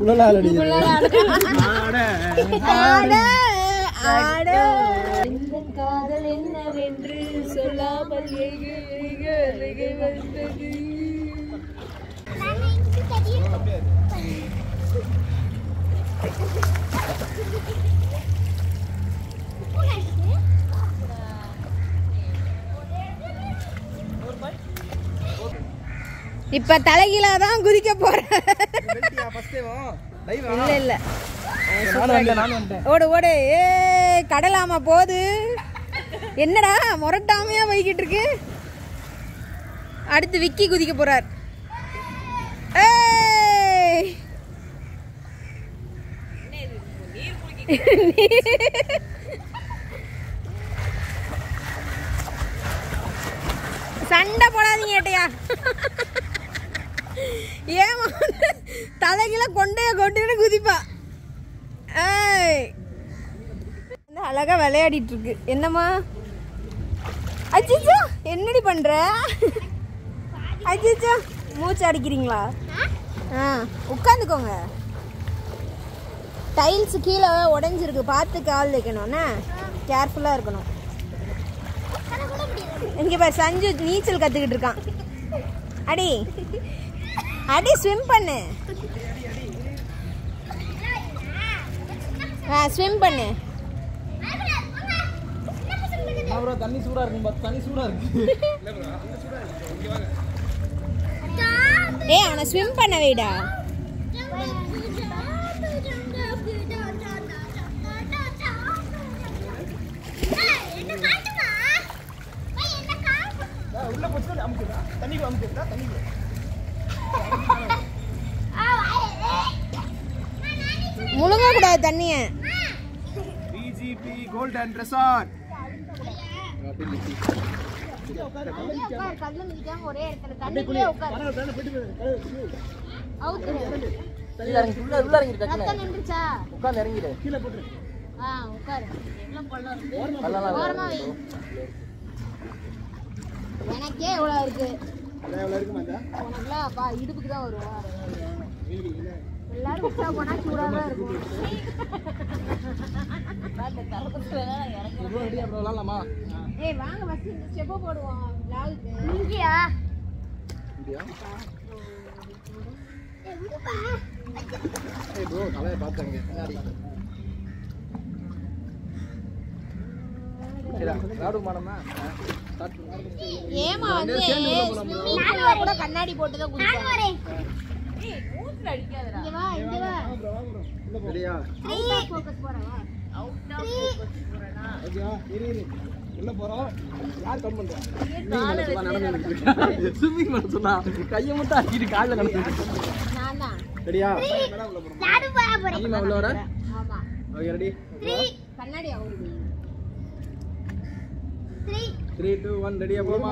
புலலால் அடி ஆட ஆட காதல் என்னவென்று சொல்லாமல் எங்க எங்க அருகே வந்தது இப்ப தலைகீழா தான் குதிக்க போறேன் இல்ல இல்ல நானும் வந்தேன் நானும் வந்தேன் ஓடு ஓடு ஏ கடலாமா போகுது என்னடா முரட்டாமையா போய்கிட்டு இருக்கு அடுத்து விக்கி குதிக்க போறார் ஏய் சண்டை போடாதீங்க ஏட்டையா ஏமா தலைகில கொண்டைய கொண்டு குதிப்பா ஏய் வந்து அழகா விளையாடிட்டு இருக்கு என்னம்மா அச்சிச்சோ என்னடி பண்ற அச்சிச்சோ மூச்சு அடிக்கிறீங்களா ஆ உட்காந்துக்கோங்க டைல்ஸ் கீழே உடைஞ்சிருக்கு பார்த்து கால் வைக்கணும்னா கேர்ஃபுல்லாக இருக்கணும் இங்க பாரு சஞ்சு நீச்சல் கத்துக்கிட்டு இருக்கான் அடி அடி ஸ்விம் பண்ணு ஆ ஸ்விம் பண்ணு ப்ரோ தண்ணி சூடா இருக்கு பாத்து தண்ணி சூடா இருக்கு ஏய் அவனை ஸ்விம் பண்ண வைடா உள்ள போச்சு அமுக்குதா தண்ணிக்குள்ள அமுக்குதா தண்ணிக்குள்ள முழுங்க கூடாது தண்ணிய பிஜிபி கோல்டன் ரெசார்ட் ஒரே இடத்துல தண்ணிக்குள்ளே உள்ள இறங்கி டக்குனு நின்றுச்சா உட்கார்ந்து இறங்கிடு கீழே போட்டுரு ஆ உட்காரு அதெல்லாம் ஓரமா வை எனக்கே இவ்வளோ இருக்கு எவ்வளவு இருக்குமா இந்த உனக்குலாம் பா இடுப்புக்கு தான் வருவா எல்லாரும் உச்சா போனா சூடாக தான் இருக்கும் ரெடி அப்புறம் விளாடலாமா ஏய் வாங்க ஃபர்ஸ்ட் இந்த ஸ்டெப்பை போடுவோம் vlog-க்கு. இங்கயா இந்தியா ஏய் ப்ரோ தலையை பார்த்தாங்க பின்னாடி சரிடா விளாடுமா நம்ம ஸ்டார்ட் பண்ணு ஏமா வந்து swimming pool ல கூட கண்ணாடி போட்டு தான் குதிப்பாங்க இங்க வா இங்க வா ரெடியா அவுட் ஆஃப் ஃபோக்கஸ் போறவா ஓகேவா இரு இரு உள்ள போறோம் யார் கம் பண்றா ஸ்விம்மிங் பண்ண சொன்னா கையை மட்டும் ஆக்கிட்டு கால்ல நடந்து நான் தான் ரெடியா நீமா உள்ள வர ஆமா ஓகே ரெடி கண்ணாடி அவரு த்ரீ டூ ஒன் ரெடியா போமா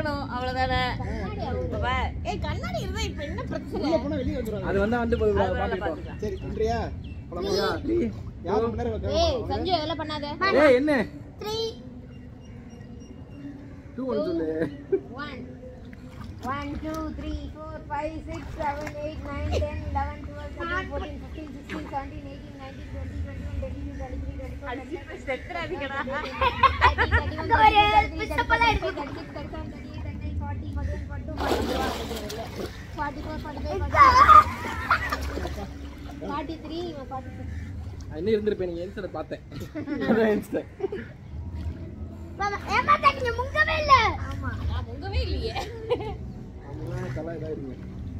ஏய் கண்ணாடி இருந்தா இப்ப என்ன பிரச்சனை அது வந்தா வந்து போய் பாத்துக்கிட்டோம் சரி பண்றியா போலாமா த்ரீ யாரும் மணி நேரம் ஏய் சஞ்சு அதெல்லாம் பண்ணாத ஏய் என்ன 3 டூ ஒன் சொல்லு 1 1 2 3 4 5 6 7 8 9 10 11 12 13 14 15 16 17 18 19 20 21 22 23 24 நான் இன்னும் இருந்திருப்பேன் நீங்க என்சரை பார்த்தேன் அதான் என்சர் தலை இதாயிருங்க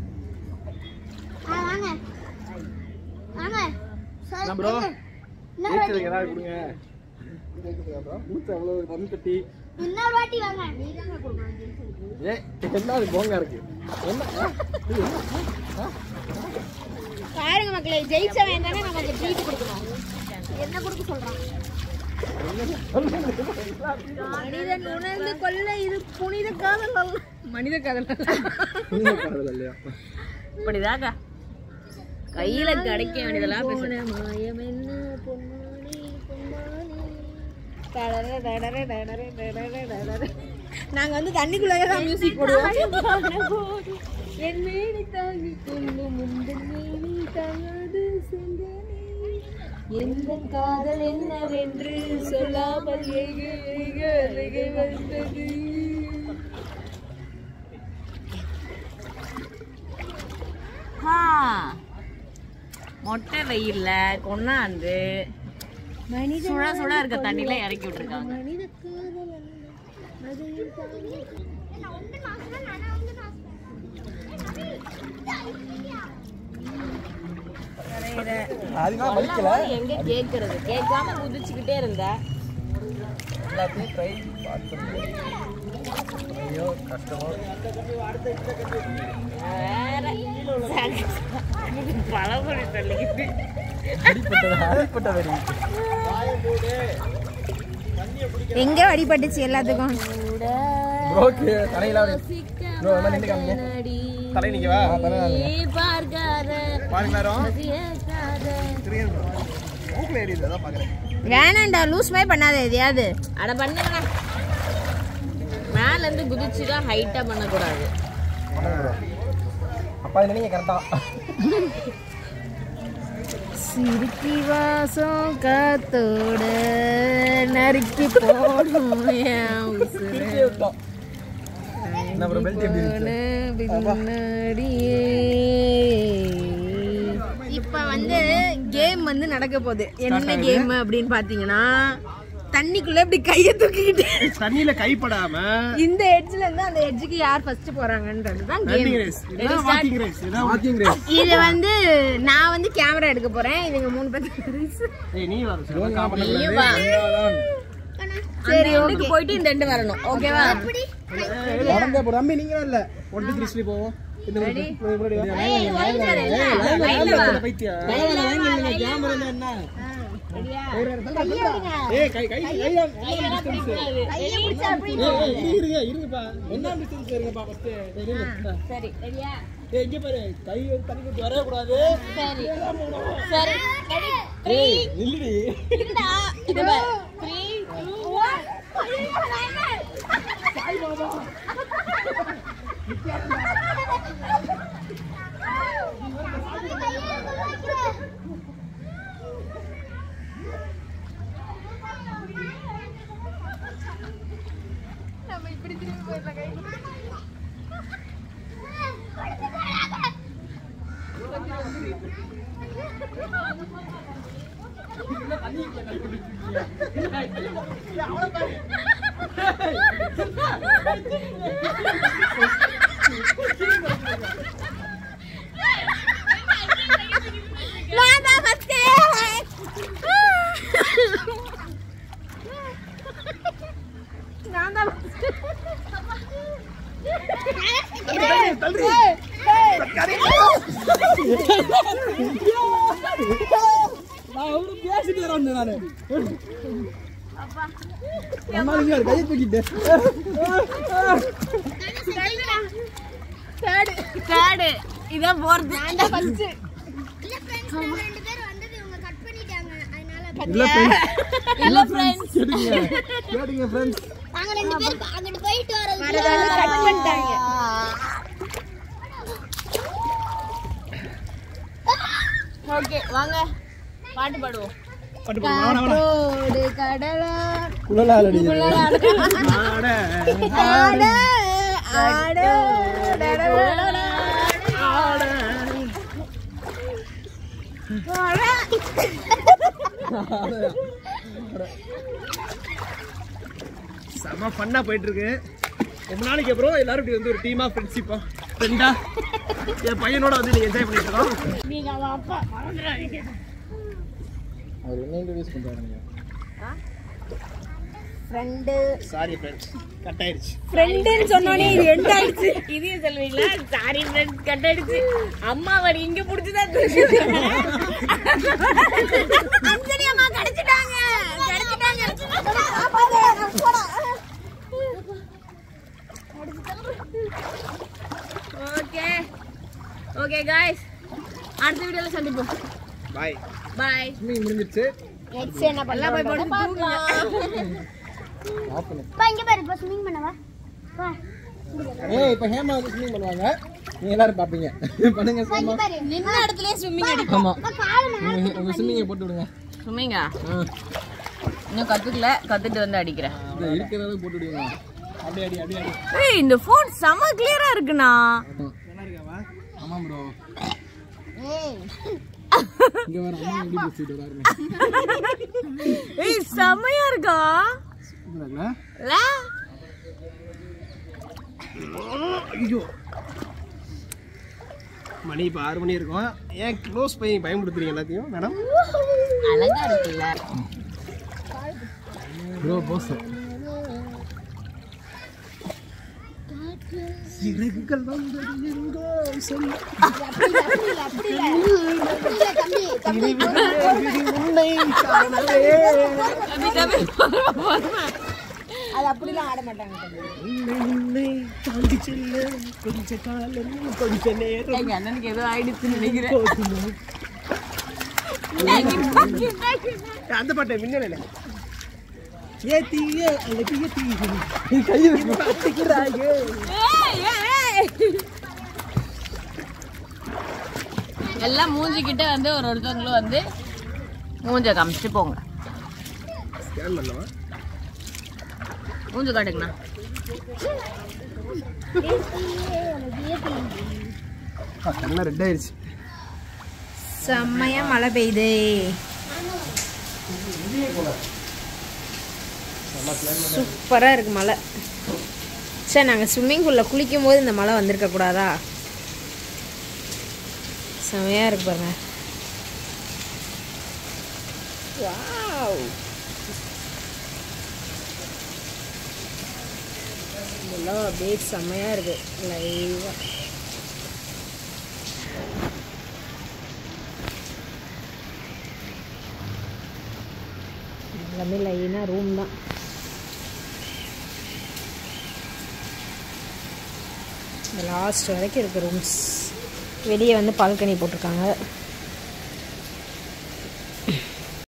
என்ன ப்ரோ நீச்சலுக்கு ஏதாவது கொடுங்க ப்ரோ மூச்சு அவ்வளோ தம் கட்டி இன்னொரு வாட்டி வாங்க ஏ என்ன அது போங்கா இருக்கு என்ன ஆ, இது என்ன? ஆ? பாருங்க மக்களே ஜெயிச்சவன் தானே நமக்கு ட்ரீட் கொடுக்கணும் என்ன கொடுக்க சொல்றான் மனிதன் உணர்ந்து கொள்ள இது புனித காதல் அல்ல மனித காதல் புனித காதல் இல்லையா இப்படிதாக்கா கையில கிடைக்க வேண்டியதெல்லாம் பேச மாயம் என்ன பொன்மானி பொன்மானி டடர டடர டடர டடர டடர நாங்க வந்து தண்ணிக்குள்ளே தான் மியூசிக் போடுவோம் என் மேனி தாங்கி கொள்ளும் முந்தன் மேனி தாங்காது எந்த காதல் என்னவென்று சொல்லாமல் ஏக ஏக அருகே வந்தது ஆ, மொட்டை வெயில்ல கொண்டாந்து சுட சுட இருக்க தண்ணியில இறக்கி விட்டுருக்காங்க அதுதான் வலிக்கல எங்க கேக்குறது கேட்காம குதிச்சுக்கிட்டே இருந்த எல்லாத்தையும் ட்ரை ஐயோ கஷ்டமா வேற பழமொழி சொல்லிக்கிட்டு அடிப்பட்டது அடிப்பட்ட வரி எங்க வடிபட்டுச்சு எல்லாத்துக்கும் ப்ரோக்கு தலையில ப்ரோ என்ன நின்று காமிங்க தலை நிக்கவா தலை பார்க்காத பாருங்க நேரம் ரசிக்காத. மூக்குல எரியுது அதான் பாக்குறேன் வேணாண்டா லூஸ் மாதிரி பண்ணாத எதையாவது அட பண்ணுங்கண்ணா மேல இருந்து குதிச்சுதான் ஹைட்டா பண்ணக்கூடாது பண்ணுங்க ப்ரோ அப்பா இது நீங்க கரெக்டா சிரிக்கி வாசம் காத்தோட நறுக்கி போடும் என் உசுரை. திருப்பி விட்டோம் என்ன ப்ரோ பெல்ட் எப்படி இருந்துச்சு பின்னாடியே. இப்ப வந்து கேம் வந்து நடக்க போகுது என்ன கேம் அப்படின்னு பாத்தீங்கன்னா தண்ணிக்குள்ள இப்படி கைய தூக்கிக்கிட்டு தண்ணியில கைப்படாம இந்த எட்ஜ்ல இருந்து அந்த எட்ஜுக்கு யார் ஃபர்ஸ்ட் போறாங்கன்றது தான் ரன்னிங் கேம் ரேஸ் இதான் வாக்கிங் ரேஸ் இதான் வாக்கிங் ரேஸ் இது வந்து நான் வந்து கேமரா எடுக்க போறேன் இதுங்க மூணு பேருக்கு ஏய் நீ வர சொல்லு நீயும் வா. சரி அந்த ஓகே எண்டுக்கு போயிட்டு இந்த எண்டு வரணும் ஓகேவா நடந்தே போறோம் தம்பி நீங்க இல்ல ஒன் டூ த்ரீ ஸ்லீப் போவோம் இந்த முன்னாடி வா. லைன்ல வா. பைத்தியா கேமரா என்ன ஏய் கை கை கை கை டிஸ்டன்ஸ் ஏய் இருங்க இருங்கப்பா என்ன டிஸ்டன்ஸ் இருங்கப்பா ஃபர்ஸ்ட் இருங்க சரி ரெடியா ஏய் இங்க பாரு கை வந்து தண்ணி விட்டு வரவே கூடாது சரி சரி ரெடி ஏய் நில்லுடி இந்தா இது பாரு 3 2 நான் தான் first. நான் தான் நான் அவரு பேசிட்டு வர வந்தேன் நானு அம்மா நீங்க கையை தூக்கிட்டு தேர்டு இதான் போறது நான் தான் ஃபர்ஸ்ட் இல்ல ஃப்ரெண்ட்ஸ் இல்ல ஃப்ரெண்ட்ஸ் கேட்டுங்க கேட்டுங்க ஃப்ரெண்ட்ஸ் வரதை வந்து cut பண்ணிட்டாங்க. ஓகே வாங்க பாட்டு பாடுவோம் பட்டு போ வாடா வாடா காற்றோடு கடலா- குழலால் அடிக்குது ஆட ஆட, ஆட, டடடடடா. செம ஃபன்னா போயிட்டு இருக்கு ரொம்ப நாளைக்கு அப்புறம் எல்லாரும் இப்படி வந்து ஒரு டீமா ஃப்ரெண்ட்ஷிப்பா ஃப்ரெண்டா என் பையனோட வந்து நீங்க என்ஜாய் பண்ணிட்டு இருக்கோம் நீங்க அவன் அப்பா மறந்துடாதீங்க அவர் என்ன இன்ட்ரடியூஸ் பண்றாருங்க friend. சாரி ஃப்ரெண்ட்ஸ் கட் ஆயிருச்சு friend-ன்னு சொன்னோனே இது end ஆயிடுச்சு. இதே சொல்வீங்களா சாரி ஃப்ரெண்ட்ஸ் கட் அடிச்சு அம்மா வரி இங்க புடிச்சுதான் அஞ்சலி அம்மா கிடைச்சிட்டாங்க. கிடைச்சிட்டாங்க. போடா. ஓகே ஓகே காய்ஸ் அடுத்த வீடியோல சந்திப்போம் பாய் பாய் ஸ்விமிங் முடிஞ்சிருச்சு Next என்ன பண்ணலாம் போய் படுத்து ஆஃப் பண்ணு பா இங்க பாரு இப்போ ஸ்விமிங் பண்ணவா பா ஏய் இப்போ ஹேமா வந்து ஸ்விமிங் பண்ணுவாங்க நீங்க எல்லாரும் பாப்பீங்க பண்ணுங்க பா இங்க சும்மா பாரு நின்ன இடத்துலயே ஸ்விம்மிங் அடிக்கும் ஆமா பா கால் மேல உங்க ஸ்விமிங்கை போட்டு விடுங்க சுமிங்க இன்னும் கத்துக்கல கத்துட்டு வந்து அடிக்கிறேன் இருக்கிறத போட்டு விடுவா அப்படி அடி அப்படி அடி ஏய் இந்த ஃபோன் செம கிளியரா இருக்குண்ணா நல்லா இருக்காவா ஆமாம் ப்ரோ ஏய் இங்க வர அம்மா எப்படி பேசிட்டு வராருங்க ஏய் செமையா இருக்கா சூப்பரா ல? ஐயோ மணி இப்போ ஆறு மணி இருக்கும் ஏன் க்ளோஸ் போய் பயன்படுத்துறீங்க எல்லாத்தையும் மேடம் அழகா இருக்குல்ல ப்ரோ போஸ் சிறகுகள் வந்தது எங்கோ சொல்லு அப்படி இல்ல அப்படி இல்ல அப்படி இல்ல தம்பி தம்பி உன்னை காணவே தம்பி, தம்பி, பொறுமை, பொறுமை. அது அப்படிலாம் ஆட மாட்டாங்க தம்பி உன்னை உன்னை தாண்டி செல்ல கொஞ்ச காலம் கொஞ்ச நேரம் எங்க அண்ணனுக்கு ஏதோ ஆயிடுச்சுன்னு நினைக்கிறேன் போதுமா? அந்த பாட்டை மின்னல ஏ தீய அழகிய தீய நீ கை வச்சு பார்த்துக்கிறாயே ஏய், ஏய், ஏய். எல்லாம் மூஞ்சிக்கிட்ட வந்து ஒரு ஒருத்தவங்களும் வந்து மூஞ்ச காமிச்சிட்டு போங்க ஸ்கேன் பண்ணவா மூஞ்ச காட்டுங்கண்ணா கண்ணா ரெட் ஆயிருச்சு செம்மையா மழை பெய்யுது சூப்பராக இருக்கு மழை சரி நாங்கள் ஸ்விம்மிங் பூலில் குளிக்கும் போது இந்த மழை வந்திருக்க கூடாதா செம்மையாக இருக்கு பாருங்க வாவ் இதெல்லாம் அப்படியே செம்மையாக இருக்கு லைவாக எல்லாமே லைனாக ரூம் தான் இந்த லாஸ்ட் வரைக்கும் இருக்கு ரூம்ஸ் வெளியே வந்து பால்கனி போட்டிருக்காங்க